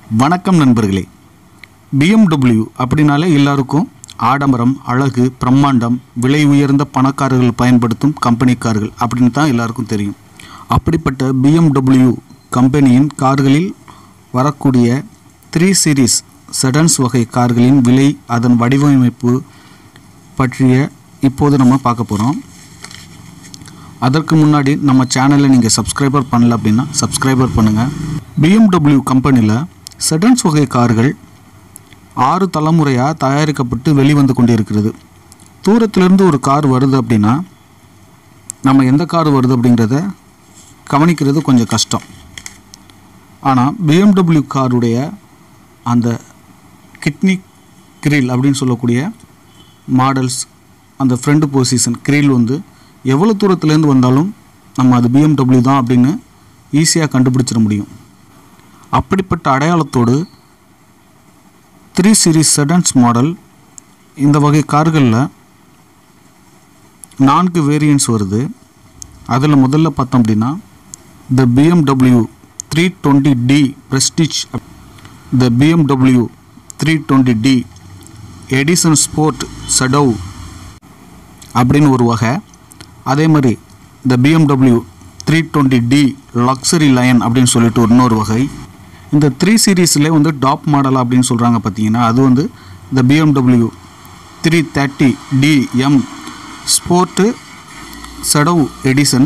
வணக்கம் நண்பர்களே பிஎம்டபிள்யூ அப்படின்னாலே எல்லாருக்கும் ஆடம்பரம் அழகு பிரம்மாண்டம் விலை உயர்ந்த பணக்காரர்கள் பயன்படுத்தும் கம்பெனி கார்கள் அப்படின்னு தான் எல்லாருக்கும் தெரியும் அப்படிப்பட்ட பிஎம்டபிள்யூ கம்பெனியின் கார்களில் வரக்கூடிய த்ரீ சீரிஸ் செடன்ஸ் வகை கார்களின் விலை அதன் வடிவமைப்பு பற்றிய இப்போது நம்ம பார்க்க போகிறோம் அதற்கு முன்னாடி நம்ம சேனலை நீங்கள் சப்ஸ்கிரைபர் பண்ணல அப்படின்னா சப்ஸ்கிரைபர் பண்ணுங்கள் பிஎம்டபிள்யூ கம்பெனியில் செடன்ஸ் வகை கார்கள் ஆறு தலைமுறையாக தயாரிக்கப்பட்டு வெளிவந்து கொண்டிருக்கிறது தூரத்திலிருந்து ஒரு கார் வருது அப்படின்னா நம்ம எந்த கார் வருது அப்படிங்கிறத கவனிக்கிறது கொஞ்சம் கஷ்டம் ஆனால் பிஎம்டபிள்யூ காருடைய அந்த கிட்னி கிரில் அப்படின்னு சொல்லக்கூடிய மாடல்ஸ் அந்த ஃப்ரண்ட் பொசிஷன் கிரில் வந்து எவ்வளோ தூரத்துலேருந்து வந்தாலும் நம்ம அது பிஎம்டபிள்யூ தான் அப்படின்னு ஈஸியாக கண்டுபிடிச்சிட முடியும் அப்படிப்பட்ட அடையாளத்தோடு த்ரீ சீரிஸ் செடன்ஸ் மாடல் இந்த வகை கார்களில் நான்கு வேரியன்ட்ஸ் வருது அதில் முதல்ல பார்த்தோம் அப்படின்னா the BMW three twenty D prestige the BMW three twenty D edition sport shadow அப்படின்னு ஒரு வகை அதே மாதிரி இந்த BMW three twenty D luxury line அப்படின்னு சொல்லிட்டு ஒரு இன்னொரு வகை இந்த த்ரீ சீரீஸில் வந்து டாப் மாடல் அப்படின்னு சொல்கிறாங்க பார்த்தீங்கன்னா அது வந்து இந்த BMW three thirty D M sport shadow edition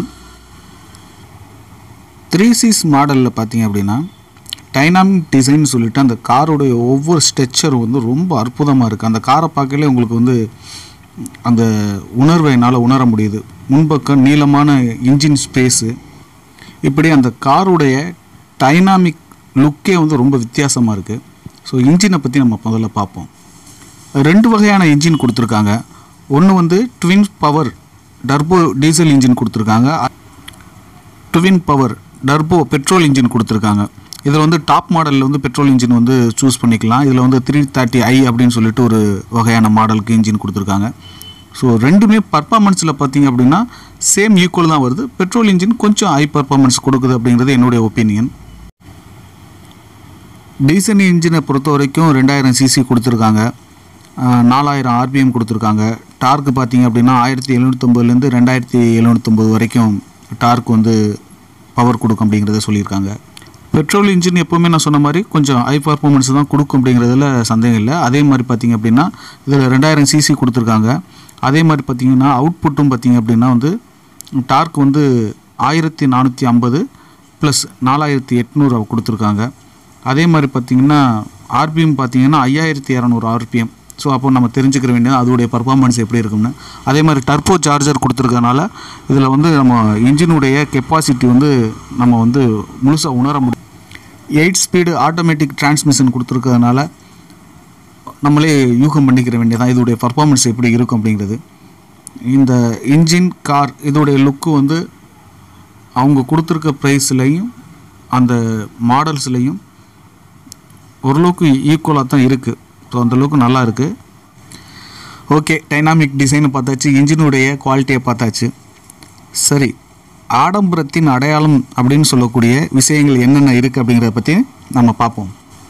three சீஸ் மாடலில் பார்த்தீங்க அப்படின்னா டைனாமிக் டிசைன் சொல்லிட்டு அந்த காரோடைய ஒவ்வொரு ஸ்ட்ரெச்சரும் வந்து ரொம்ப அற்புதமாக இருக்குது அந்த காரை பார்க்கலே உங்களுக்கு வந்து அந்த உணர்வை என்னால் உணர முடியுது முன்பக்கம் நீளமான இன்ஜின் ஸ்பேஸு இப்படி அந்த காருடைய டைனாமிக் லுக்கே வந்து ரொம்ப வித்தியாசமாக இருக்குது ஸோ இன்ஜினை பற்றி நம்ம முதல்ல பார்ப்போம் ரெண்டு வகையான இன்ஜின் கொடுத்துருக்காங்க ஒன்று வந்து twin power turbo diesel engine கொடுத்துருக்காங்க twin power turbo petrol engine கொடுத்துருக்காங்க இதில் வந்து டாப் மாடலில் வந்து பெட்ரோல் இன்ஜின் வந்து சூஸ் பண்ணிக்கலாம் இதில் வந்து த்ரீ தேர்ட்டி ஐ அப்படின்னு சொல்லிட்டு ஒரு வகையான மாடலுக்கு இன்ஜின் கொடுத்துருக்காங்க ஸோ ரெண்டுமே பர்ஃபார்மன்ஸில் பார்த்தீங்க அப்படின்னா சேம் ஈக்குவல் தான் வருது பெட்ரோல் இன்ஜின் கொஞ்சம் ஹை பர்ஃபார்மன்ஸ் கொடுக்குது அப்படிங்கிறது என்னுடைய ஒப்பீனியன் டீசல் இன்ஜினை பொறுத்த வரைக்கும் ரெண்டாயிரம் சிசி கொடுத்துருக்காங்க ஆஹ் நாலாயிரம் ஆர்பிஎம் கொடுத்துருக்காங்க டார்க் பார்த்தீங்க அப்படின்னா ஆயிரத்தி எழுநூற்றம்பதுலேருந்து ரெண்டாயிரத்தி எழுநூற்றம்பது வரைக்கும் டார்க் வந்து பவர் கொடுக்கும் அப்படிங்கிறத சொல்லியிருக்காங்க பெட்ரோல் இன்ஜின் எப்போவுமே நான் சொன்ன மாதிரி கொஞ்சம் ஹை பர்ஃபார்மன்ஸ் தான் கொடுக்கும் அப்படிங்கிறதுல சந்தேகம் இல்லை அதே மாதிரி பார்த்தீங்க அப்படின்னா இதில் ரெண்டாயிரம் சிசி கொடுத்துருக்காங்க அதே மாதிரி பார்த்தீங்கன்னா அவுட்புட்டும் பார்த்தீங்க அப்படின்னா வந்து டார்க் வந்து ஆயிரத்தி நானூற்றி ஐம்பது ப்ளஸ் நாலாயிரத்தி எட்நூறு கொடுத்துருக்காங்க அதே மாதிரி பார்த்தீங்கன்னா ஆர்பிஎம் பார்த்தீங்கன்னா ஐயாயிரத்தி இரநூறு ஆர்பிஎம் ஸோ அப்போ நம்ம தெரிஞ்சுக்கிற வேண்டியது அதோடைய பர்ஃபார்மன்ஸ் எப்படி இருக்கும்னு அதே மாதிரி டர்போ சார்ஜர் கொடுத்துருக்கனால இதில் வந்து நம்ம இன்ஜினுடைய கெப்பாசிட்டி வந்து நம்ம வந்து முழுசாக உணர முடியும் எயிட் ஸ்பீடு ஆட்டோமேட்டிக் டிரான்ஸ்மிஷன் கொடுத்துருக்கறதுனால நம்மளே யூகம் பண்ணிக்கிற வேண்டியதான் இதோடைய பர்ஃபார்மன்ஸ் எப்படி இருக்கும் அப்படிங்கிறது இந்த இன்ஜின் கார் இதோடைய லுக்கு வந்து அவங்க கொடுத்துருக்க ப்ரைஸ்லையும் அந்த மாடல்ஸ்லையும் ஓரளவுக்கு ஈக்குவலாக தான் இருக்குது ஸோ அந்தளவுக்கு நல்லா இருக்குது ஓகே டைனாமிக் டிசைனை பார்த்தாச்சு இன்ஜினுடைய குவாலிட்டியை பார்த்தாச்சு சரி ஆடம்பரத்தின் அடையாளம் அப்படின்னு சொல்லக்கூடிய விஷயங்கள் என்னென்ன இருக்குது அப்படிங்கிறத பற்றி நம்ம பார்ப்போம்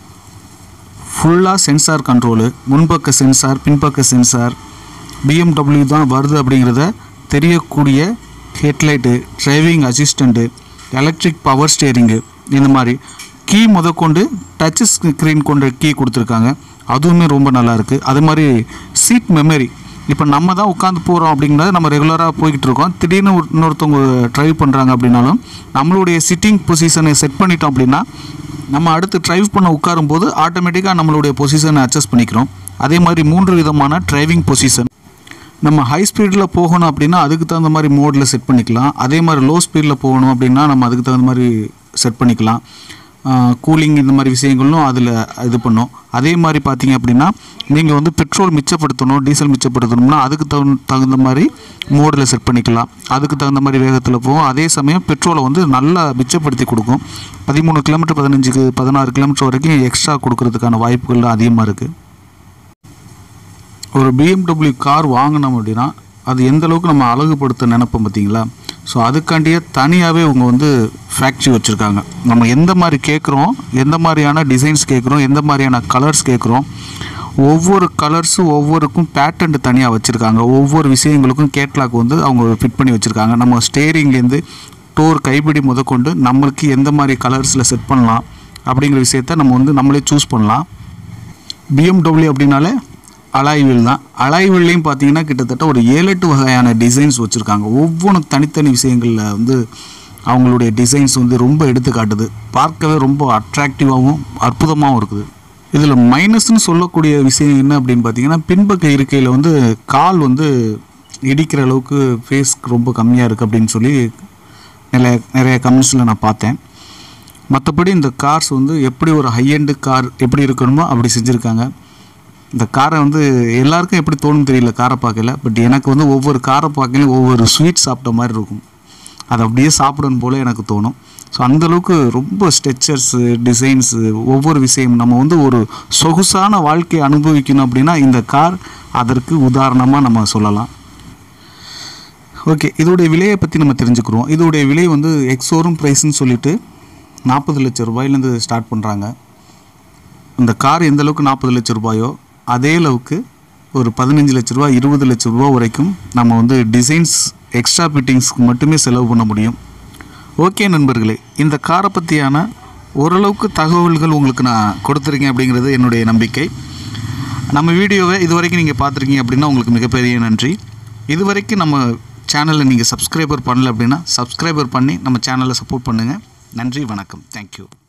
ஃபுல்லாக சென்சார் கண்ட்ரோலு முன்பக்க சென்சார் பின்பக்க சென்சார் பிஎம்டபிள்யூ தான் வருது அப்படிங்கிறத தெரியக்கூடிய headlight driving assistant electric power steering இந்த மாதிரி கீ முதற்கொண்டு டச் ஸ்க்ரீன் கொண்ட கீ கொடுத்துருக்காங்க அதுவுமே ரொம்ப நல்லா இருக்குது அது மாதிரி சீட் மெமரி இப்போ நம்ம தான் உட்காந்து போகிறோம் அப்படிங்கிறத நம்ம ரெகுலராக போய்கிட்டு இருக்கோம் திடீர்னு ஒரு- இன்னொருத்தவங்க ட்ரைவ் பண்ணுறாங்க அப்படின்னாலும் நம்மளுடைய சிட்டிங் பொசிஷனை செட் பண்ணிட்டோம் அப்படின்னா நம்ம அடுத்து ட்ரைவ் பண்ண உட்காரும் போது ஆட்டோமேட்டிக்காக நம்மளுடைய பொசிஷனை அட்ஜஸ்ட் பண்ணிக்கிறோம் அதே மாதிரி மூன்று விதமான டிரைவிங் பொசிஷன் நம்ம ஹை ஸ்பீடில் போகணும் அப்படின்னா அதுக்கு தகுந்த மாதிரி மோடில் செட் பண்ணிக்கலாம் அதே மாதிரி லோ ஸ்பீடில் போகணும் அப்படின்னா நம்ம அதுக்கு தகுந்த மாதிரி செட் பண்ணிக்கலாம் கூலிங் இந்த மாதிரி விஷயங்களும் அதில் இது பண்ணும் அதே மாதிரி பார்த்தீங்க அப்படின்னா நீங்கள் வந்து பெட்ரோல் மிச்சப்படுத்தணும் டீசல் மிச்சப்படுத்தணும்னா அதுக்கு தகுந்த தகுந்த மாதிரி மோடில் செட் பண்ணிக்கலாம் அதுக்கு தகுந்த மாதிரி வேகத்தில் போகும் அதே சமயம் பெட்ரோலை வந்து நல்லா மிச்சப்படுத்தி கொடுக்கும் பதிமூணு கிலோமீட்டர் பதினஞ்சுக்கு பதினாறு கிலோமீட்டர் வரைக்கும் எக்ஸ்ட்ரா கொடுக்கறதுக்கான வாய்ப்புகள் அதிகமாக இருக்குது ஒரு பிஎம்டபிள்யூ கார் வாங்கினோம் அப்படின்னா அது எந்த அளவுக்கு நம்ம அழகுபடுத்த நினைப்போம் பார்த்தீங்களா ஸோ அதுக்காண்டியே தனியாகவே இவங்க வந்து ஃபேக்ட்ரி வச்சுருக்காங்க நம்ம எந்த மாதிரி கேட்குறோம் எந்த மாதிரியான டிசைன்ஸ் கேட்குறோம் எந்த மாதிரியான கலர்ஸ் கேட்குறோம் ஒவ்வொரு கலர்ஸும் ஒவ்வொருக்கும் பேட்டர்ன் தனியாக வச்சுருக்காங்க ஒவ்வொரு விஷயங்களுக்கும் கேட்லாக் வந்து அவங்க ஃபிட் பண்ணி வச்சுருக்காங்க நம்ம ஸ்டேரிங்லேருந்து டோர் கைப்பிடி முதற்கொண்டு நம்மளுக்கு எந்த மாதிரி கலர்ஸில் செட் பண்ணலாம் அப்படிங்கிற விஷயத்த நம்ம வந்து நம்மளே சூஸ் பண்ணலாம் பிஎம்டபிள்யூ அப்படின்னாலே அலாய்வில் தான் அலாய்வில்லையும் பார்த்தீங்கன்னா கிட்டத்தட்ட ஒரு ஏழு எட்டு வகையான டிசைன்ஸ் வச்சுருக்காங்க ஒவ்வொன்றும் தனித்தனி விஷயங்களில் வந்து அவங்களுடைய டிசைன்ஸ் வந்து ரொம்ப எடுத்துக்காட்டுது பார்க்கவே ரொம்ப அட்ராக்டிவாகவும் அற்புதமாகவும் இருக்குது இதில் மைனஸ்னு சொல்லக்கூடிய விஷயம் என்ன அப்படின்னு பார்த்தீங்கன்னா பின்பக்க இருக்கையில் வந்து கால் வந்து இடிக்கிற அளவுக்கு ஃபேஸ் ரொம்ப கம்மியாக இருக்குது அப்படின்னு சொல்லி நிறைய நிறைய கமெண்ட்ஸில் நான் பார்த்தேன் மற்றபடி இந்த கார்ஸ் வந்து எப்படி ஒரு ஹையெண்டு கார் எப்படி இருக்கணுமோ அப்படி செஞ்சுருக்காங்க இந்த காரை வந்து எல்லாருக்கும் எப்படி தோணும் தெரியல காரை பார்க்கல பட் எனக்கு வந்து ஒவ்வொரு காரை பார்க்கலையும் ஒவ்வொரு ஸ்வீட் சாப்பிட்ட மாதிரி இருக்கும் அது அப்படியே சாப்பிடணும் போல எனக்கு தோணும் ஸோ அந்தளவுக்கு ரொம்ப ஸ்ட்ரெச்சர்ஸு டிசைன்ஸு ஒவ்வொரு விஷயம் நம்ம வந்து ஒரு சொகுசான வாழ்க்கையை அனுபவிக்கணும் அப்படின்னா இந்த கார் அதற்கு உதாரணமாக நம்ம சொல்லலாம் ஓகே இதோடைய விலையை பற்றி நம்ம தெரிஞ்சுக்கிறோம் இதோடைய விலை வந்து எக்ஸோரும் ப்ரைஸ்ன்னு சொல்லிட்டு நாற்பது லட்சம் ரூபாயிலேருந்து ஸ்டார்ட் பண்ணுறாங்க இந்த கார் எந்த அளவுக்கு நாற்பது லட்ச ரூபாயோ அதே அளவுக்கு ஒரு பதினஞ்சு லட்ச ரூபா இருபது லட்ச ரூபா வரைக்கும் நம்ம வந்து டிசைன்ஸ் எக்ஸ்ட்ரா ஃபிட்டிங்ஸ்க்கு மட்டுமே செலவு பண்ண முடியும் ஓகே நண்பர்களே இந்த காரை பற்றியான ஓரளவுக்கு தகவல்கள் உங்களுக்கு நான் கொடுத்துருக்கேன் அப்படிங்கிறது என்னுடைய நம்பிக்கை நம்ம வீடியோவை இது வரைக்கும் நீங்கள் பார்த்துருக்கீங்க அப்படின்னா உங்களுக்கு மிகப்பெரிய நன்றி இது வரைக்கும் நம்ம சேனலை நீங்கள் சப்ஸ்கிரைபர் பண்ணல அப்படின்னா சப்ஸ்கிரைபர் பண்ணி நம்ம சேனலை சப்போர்ட் பண்ணுங்கள் நன்றி வணக்கம் தேங்க்யூ